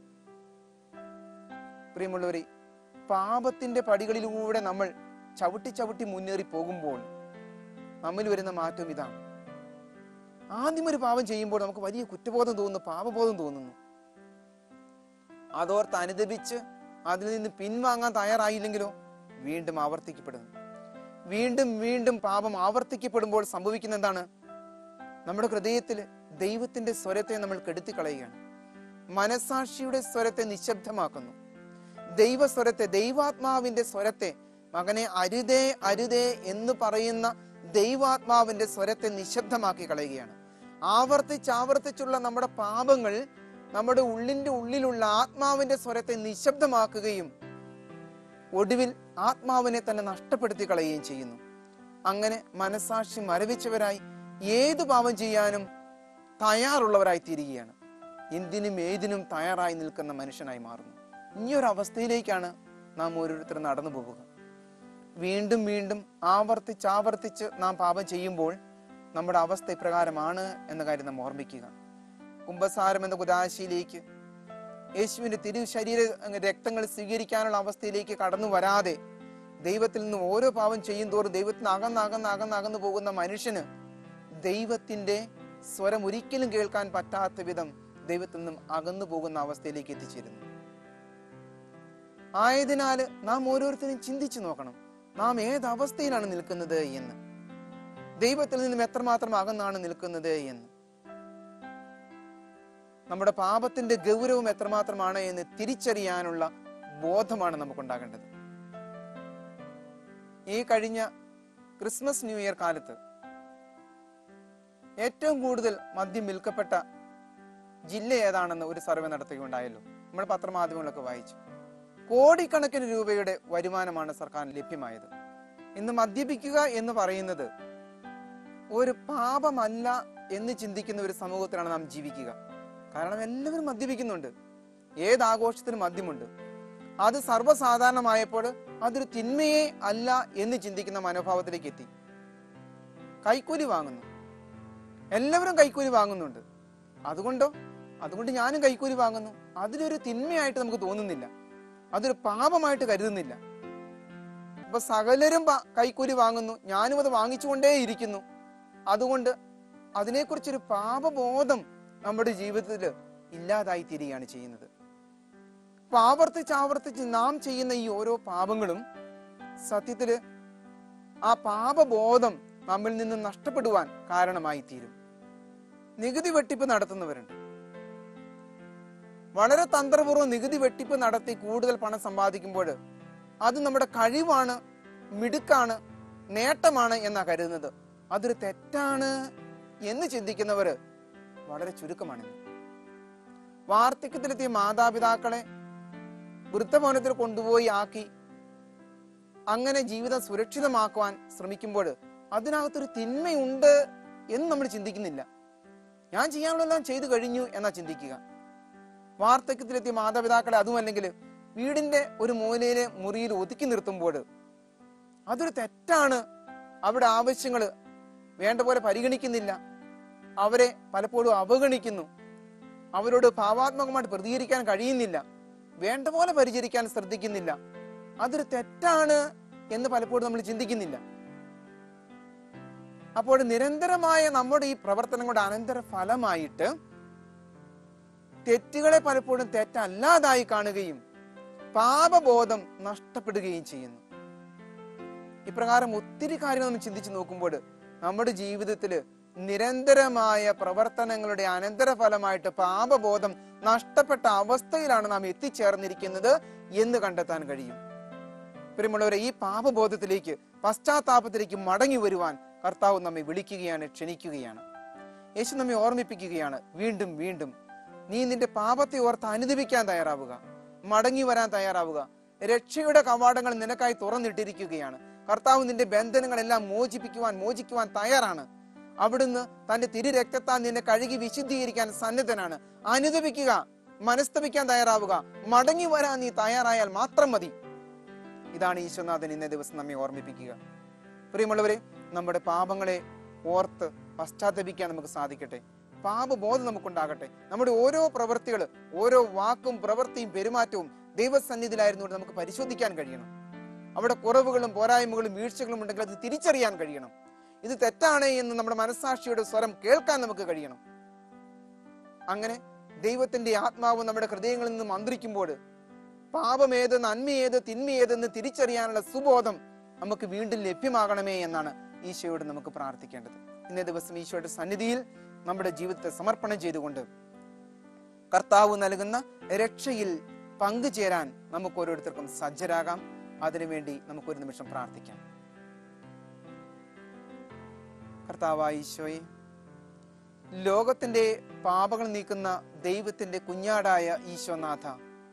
പ്രിയമുള്ളവരെ പാപത്തിന്റെ പടികളിലൂടെ നമ്മൾ ചവിട്ടി ചവിട്ടി മുന്നേറി പോകുമ്പോൾ നമ്മിൽ വരുന്ന മാറ്റം ഇതാണ് ആദ്യം ഒരു പാപം ചെയ്യുമ്പോൾ നമുക്ക് വലിയ കുറ്റബോധം തോന്നുന്നു പാപബോധം തോന്നുന്നു അതോർത്ത് അനുദപിച്ച് അതിൽ നിന്ന് പിൻവാങ്ങാൻ തയ്യാറായില്ലെങ്കിലോ വീണ്ടും ആവർത്തിക്കപ്പെടുന്നു വീണ്ടും വീണ്ടും പാപം ആവർത്തിക്കപ്പെടുമ്പോൾ സംഭവിക്കുന്ന എന്താണ് നമ്മുടെ ഹൃദയത്തിൽ ദൈവത്തിന്റെ സ്വരത്തെ നമ്മൾ കെടുത്തി കളയുകയാണ് മനസാക്ഷിയുടെ സ്വരത്തെ നിശബ്ദമാക്കുന്നു ദൈവസ്വരത്തെ ദൈവാത്മാവിന്റെ സ്വരത്തെ മകനെ അരുതേ അരുതേ എന്ന് പറയുന്ന ദൈവാത്മാവിന്റെ സ്വരത്തെ നിശബ്ദമാക്കി കളയുകയാണ് ആവർത്തിച്ച് ആവർത്തിച്ചുള്ള നമ്മുടെ പാപങ്ങൾ നമ്മുടെ ഉള്ളിന്റെ ഉള്ളിലുള്ള ആത്മാവിന്റെ സ്വരത്തെ നിശബ്ദമാക്കുകയും ഒടുവിൽ ആത്മാവിനെ തന്നെ നഷ്ടപ്പെടുത്തി കളയുകയും ചെയ്യുന്നു അങ്ങനെ മനസാക്ഷി മരവിച്ചവരായി ഏതു പാപം ചെയ്യാനും തയ്യാറുള്ളവരായി തീരുകയാണ് എന്തിനും ഏതിനും തയ്യാറായി നിൽക്കുന്ന മനുഷ്യനായി മാറുന്നു ഈ ഒരു അവസ്ഥയിലേക്കാണ് നാം ഓരോരുത്തരും നടന്നു പോവുക വീണ്ടും വീണ്ടും ആവർത്തിച്ച് ആവർത്തിച്ച് നാം പാപം ചെയ്യുമ്പോൾ നമ്മുടെ അവസ്ഥ ഇപ്രകാരമാണ് എന്ന കാര്യം നാം ഓർമ്മിക്കുക കുംഭസാരം എന്ന കുദാശയിലേക്ക് യേശുവിന്റെ തിരു ശരീര രക്തങ്ങൾ സ്വീകരിക്കാനുള്ള അവസ്ഥയിലേക്ക് കടന്നു വരാതെ ദൈവത്തിൽ നിന്ന് ഓരോ പാപം ചെയ്യും തോറും ദൈവത്തിൽ നിന്ന് അകന്ന് അകന്ന് അകന്ന് അകന്നു പോകുന്ന മനുഷ്യന് ദൈവത്തിന്റെ സ്വരം ഒരിക്കലും കേൾക്കാൻ പറ്റാത്ത വിധം ദൈവത്തിൽ നിന്നും അകന്നു പോകുന്ന അവസ്ഥയിലേക്ക് എത്തിച്ചേരുന്നു ആയതിനാൽ നാം ഓരോരുത്തരും ചിന്തിച്ചു നോക്കണം നാം ഏത് അവസ്ഥയിലാണ് നിൽക്കുന്നത് എന്ന് ദൈവത്തിൽ നിന്നും എത്രമാത്രം അകന്നാണ് നിൽക്കുന്നത് എന്ന് നമ്മുടെ പാപത്തിന്റെ ഗൗരവം എത്രമാത്രമാണ് എന്ന് തിരിച്ചറിയാനുള്ള ബോധമാണ് നമുക്കുണ്ടാകേണ്ടത് ഈ കഴിഞ്ഞ ക്രിസ്മസ് ന്യൂ ഇയർ കാലത്ത് ഏറ്റവും കൂടുതൽ മദ്യം വിൽക്കപ്പെട്ട ജില്ല ഏതാണെന്ന് ഒരു സർവേ നടത്തുകയുണ്ടായല്ലോ നമ്മൾ പത്രമാധ്യമങ്ങളൊക്കെ വായിച്ചു കോടിക്കണക്കിന് രൂപയുടെ വരുമാനമാണ് സർക്കാരിന് ലഭ്യമായത് ഇന്ന് മദ്യപിക്കുക എന്ന് പറയുന്നത് ഒരു പാപമല്ല എന്ന് ചിന്തിക്കുന്ന ഒരു സമൂഹത്തിലാണ് നാം ജീവിക്കുക കാരണം എല്ലാവരും മദ്യപിക്കുന്നുണ്ട് ഏത് ആഘോഷത്തിനും മദ്യമുണ്ട് അത് സർവ്വസാധാരണമായപ്പോൾ അതൊരു തിന്മയെ അല്ല എന്ന് ചിന്തിക്കുന്ന മനോഭാവത്തിലേക്ക് എത്തി കൈക്കൂലി വാങ്ങുന്നു എല്ലാവരും കൈക്കൂലി വാങ്ങുന്നുണ്ട് അതുകൊണ്ടോ അതുകൊണ്ട് ഞാനും കൈക്കൂലി വാങ്ങുന്നു അതിലൊരു തിന്മയായിട്ട് നമുക്ക് തോന്നുന്നില്ല അതൊരു പാപമായിട്ട് കരുതുന്നില്ല ഇപ്പൊ സകലരും പ- കൈക്കൂലി വാങ്ങുന്നു ഞാനും അത് വാങ്ങിച്ചുകൊണ്ടേ ഇരിക്കുന്നു അതുകൊണ്ട് അതിനെക്കുറിച്ചൊരു പാപബോധം നമ്മുടെ ജീവിതത്തിൽ ഇല്ലാതായി തീരുകയാണ് ചെയ്യുന്നത് അപ്പൊ ആവർത്തിച്ച് ആവർത്തിച്ച് നാം ചെയ്യുന്ന ഈ ഓരോ പാപങ്ങളും സത്യത്തില് ആ പാപബോധം നമ്മിൽ നിന്ന് നഷ്ടപ്പെടുവാൻ കാരണമായി തീരും നികുതി വെട്ടിപ്പ് നടത്തുന്നവരുണ്ട് വളരെ തന്ത്രപൂർവ്വം നികുതി വെട്ടിപ്പ് നടത്തി കൂടുതൽ പണം സമ്പാദിക്കുമ്പോൾ അത് നമ്മുടെ കഴിവാണ് മിടുക്കാണ് നേട്ടമാണ് എന്നാ കരുതുന്നത് അതൊരു തെറ്റാണ് എന്ന് ചിന്തിക്കുന്നവർ വളരെ ചുരുക്കമാണ് ഇന്ന്. വാർദ്ധക്യത്തിലെത്തിയ മാതാപിതാക്കളെ വൃദ്ധഭവനത്തിൽ കൊണ്ടുപോയി ആക്കി അങ്ങനെ ജീവിതം സുരക്ഷിതമാക്കുവാൻ ശ്രമിക്കുമ്പോൾ അതിനകത്തൊരു തിന്മയുണ്ട് എന്ന് നമ്മൾ ചിന്തിക്കുന്നില്ല ഞാൻ ചെയ്യാനുള്ളതെല്ലാം ചെയ്തു കഴിഞ്ഞു എന്നാ ചിന്തിക്കുക വാർദ്ധക്യത്തിലെത്തിയ മാതാപിതാക്കളെ അതുമല്ലെങ്കിൽ വീടിന്റെ ഒരു മൂലയിലെ മുറിയിൽ ഒതുക്കി നിർത്തുമ്പോൾ അതൊരു തെറ്റാണ് അവിടെ ആവശ്യങ്ങൾ വേണ്ട പോലെ പരിഗണിക്കുന്നില്ല അവരെ പലപ്പോഴും അവഗണിക്കുന്നു അവരോട് ഭാവാത്മകമായിട്ട് പ്രതികരിക്കാൻ കഴിയുന്നില്ല വേണ്ട പോലെ പരിചരിക്കാൻ ശ്രദ്ധിക്കുന്നില്ല അതൊരു തെറ്റാണ് എന്ന് പലപ്പോഴും നമ്മൾ ചിന്തിക്കുന്നില്ല അപ്പോൾ നിരന്തരമായ നമ്മുടെ ഈ പ്രവർത്തനങ്ങളുടെ അനന്തര ഫലമായിട്ട് തെറ്റുകളെ പലപ്പോഴും തെറ്റല്ലാതായി കാണുകയും പാപബോധം നഷ്ടപ്പെടുകയും ചെയ്യുന്നു ഇപ്രകാരം ഒത്തിരി കാര്യങ്ങൾ നമ്മൾ ചിന്തിച്ചു നോക്കുമ്പോൾ നമ്മുടെ ജീവിതത്തിൽ നിരന്തരമായ പ്രവർത്തനങ്ങളുടെ അനന്തരഫലമായിട്ട് പാപബോധം നഷ്ടപ്പെട്ട അവസ്ഥയിലാണ് നാം എത്തിച്ചേർന്നിരിക്കുന്നത് എന്ന് കണ്ടെത്താൻ കഴിയും പ്രിയമുള്ളവരെ ഈ പാപബോധത്തിലേക്ക് പശ്ചാത്താപത്തിലേക്ക് മടങ്ങി വരുവാൻ കർത്താവ് നമ്മെ വിളിക്കുകയാണ് ക്ഷണിക്കുകയാണ് യേശു നമ്മെ ഓർമ്മിപ്പിക്കുകയാണ് വീണ്ടും വീണ്ടും നീ നിന്റെ പാപത്തെ ഓർത്ത് അനുദപിക്കാൻ തയ്യാറാവുക മടങ്ങി വരാൻ തയ്യാറാവുക രക്ഷയുടെ കവാടങ്ങൾ നിനക്കായി തുറന്നിട്ടിരിക്കുകയാണ് കർത്താവ് നിന്റെ ബന്ധനങ്ങളെല്ലാം മോചിപ്പിക്കുവാൻ മോചിക്കുവാൻ തയ്യാറാണ് അവിടുന്ന് തന്റെ തിരു രക്തത്താൽ നിന്നെ കഴുകി വിശുദ്ധീകരിക്കാൻ സന്നദ്ധനാണ് അനുദപിക്കുക മനസ്തപിക്കാൻ തയ്യാറാവുക മടങ്ങി വരാൻ നീ തയ്യാറായാൽ മാത്രം മതി ഇതാണ് ഈശ്വനാഥൻ ഇന്നേ ദിവസം നമ്മെ ഓർമ്മിപ്പിക്കുക പ്രിയമുള്ളവരെ നമ്മുടെ പാപങ്ങളെ ഓർത്ത് പശ്ചാത്തപിക്കാൻ നമുക്ക് സാധിക്കട്ടെ പാപബോധം നമുക്കുണ്ടാകട്ടെ നമ്മുടെ ഓരോ പ്രവൃത്തികൾ ഓരോ വാക്കും പ്രവൃത്തിയും പെരുമാറ്റവും ദൈവസന്നിധിയിലായിരുന്നുകൊണ്ട് നമുക്ക് പരിശോധിക്കാൻ കഴിയണം അവിടെ കുറവുകളും പോരായ്മകളും വീഴ്ചകളും ഉണ്ടെങ്കിൽ അത് തിരിച്ചറിയാൻ കഴിയണം ഇത് തെറ്റാണ് എന്ന് നമ്മുടെ മനസ്സാക്ഷിയുടെ സ്വരം കേൾക്കാൻ നമുക്ക് കഴിയണം അങ്ങനെ ദൈവത്തിന്റെ ആത്മാവ് നമ്മുടെ ഹൃദയങ്ങളിൽ നിന്ന് മന്ത്രിക്കുമ്പോൾ പാപമേത് നന്മയേത് തിന്മയേതെന്ന് തിരിച്ചറിയാനുള്ള സുബോധം നമുക്ക് വീണ്ടും ലഭ്യമാകണമേ എന്നാണ് ഈശോയോട് നമുക്ക് പ്രാർത്ഥിക്കേണ്ടത് ഇന്നേ ദിവസം ഈശോയുടെ സന്നിധിയിൽ നമ്മുടെ ജീവിതത്തെ സമർപ്പണം ചെയ്തുകൊണ്ട് കർത്താവ് നൽകുന്ന രക്ഷയിൽ പങ്കുചേരാൻ നമുക്ക് ഓരോരുത്തർക്കും സജ്ജരാകാം അതിനുവേണ്ടി നമുക്കൊരു നിമിഷം പ്രാർത്ഥിക്കാം കർത്താവായ ഈശോയെ ലോകത്തിന്റെ പാപങ്ങൾ നീക്കുന്ന ദൈവത്തിന്റെ കുഞ്ഞാടായ ഈശോനാഥ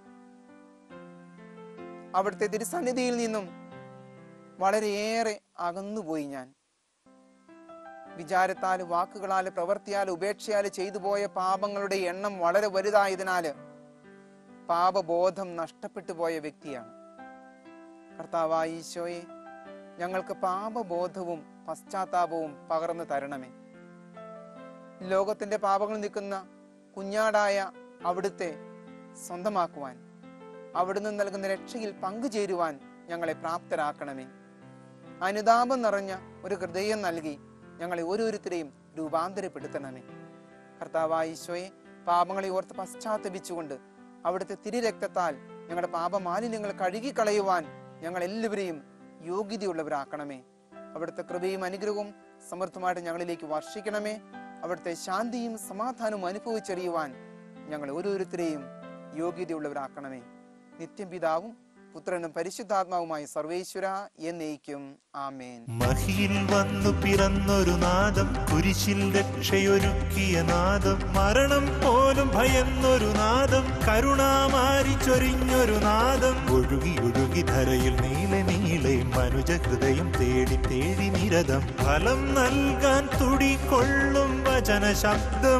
അവിടുത്തെ തിരുസന്നിധിയിൽ നിന്നും വളരെയേറെ അകന്നുപോയി ഞാൻ വിചാരത്താല് വാക്കുകളാല് പ്രവൃത്തിയാല് ഉപേക്ഷയാല് ചെയ്തു പോയ പാപങ്ങളുടെ എണ്ണം വളരെ വലുതായതിനാല് പാപബോധം നഷ്ടപ്പെട്ടു പോയ വ്യക്തിയാണ് കർത്താവായ ഈശോയെ ഞങ്ങൾക്ക് പാപബോധവും പശ്ചാത്താപവും പകർന്നു തരണമേ ലോകത്തിന്റെ പാപങ്ങൾ നിൽക്കുന്ന കുഞ്ഞാടായ അവിടുത്തെ സ്വന്തമാക്കുവാൻ അവിടുന്ന് നൽകുന്ന രക്ഷയിൽ പങ്കുചേരുവാൻ ഞങ്ങളെ പ്രാപ്തരാക്കണമേ അനുതാപം നിറഞ്ഞ ഒരു ഹൃദയം നൽകി ഞങ്ങളെ ഓരോരുത്തരെയും രൂപാന്തരപ്പെടുത്തണമേ കർത്താവായ ഈശോയെ പാപങ്ങളെ ഓർത്ത് പശ്ചാത്തപിച്ചുകൊണ്ട് അവിടുത്തെ തിരുരക്തത്താൽ ഞങ്ങളുടെ പാപമാലിന്യങ്ങൾ കഴുകിക്കളയുവാൻ ഞങ്ങൾ എല്ലാവരെയും യോഗ്യതയുള്ളവരാക്കണമേ അവിടുത്തെ കൃപയും അനുഗ്രഹവും സമൃദ്ധമായിട്ട് ഞങ്ങളിലേക്ക് വർഷിക്കണമേ അവിടുത്തെ ശാന്തിയും സമാധാനവും അനുഭവിച്ചറിയുവാൻ ഞങ്ങൾ ഓരോരുത്തരെയും യോഗ്യതയുള്ളവരാക്കണമേ നിത്യം പിതാവും പുത്രനും പരിശുദ്ധാത്മാവുമായി സർവേശ്വര എന്നേക്കും ആമേൻ മഹിയിൽ വന്നു പിറന്നൊരു നാദം കുരിശിൽ രക്ഷയൊരുക്കിയ നാദം മരണം പോലും ഭയന്നൊരു നാദം കരുണാമാരി ചൊരിഞ്ഞൊരു നാദം ഒഴുകി ഒഴുകി ധരയിൽ നീളെ നീളെ മനുജ ഹൃദയം തേടി തേടി നിരതം ഫലം നൽകാൻ തുടികൊള്ളും വചന ശബ്ദം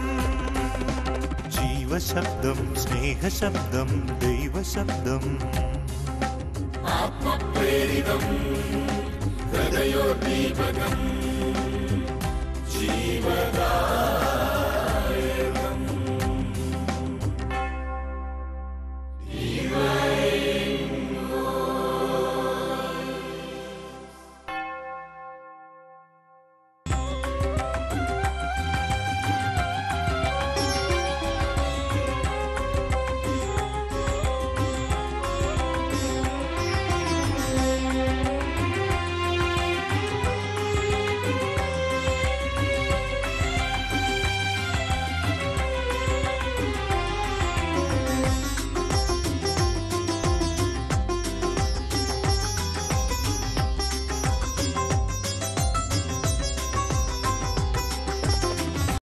ജീവശബ്ദം സ്നേഹശബ്ദം ദൈവശബ്ദം ഹൃദയോദ്ദീപകം ജീവദാ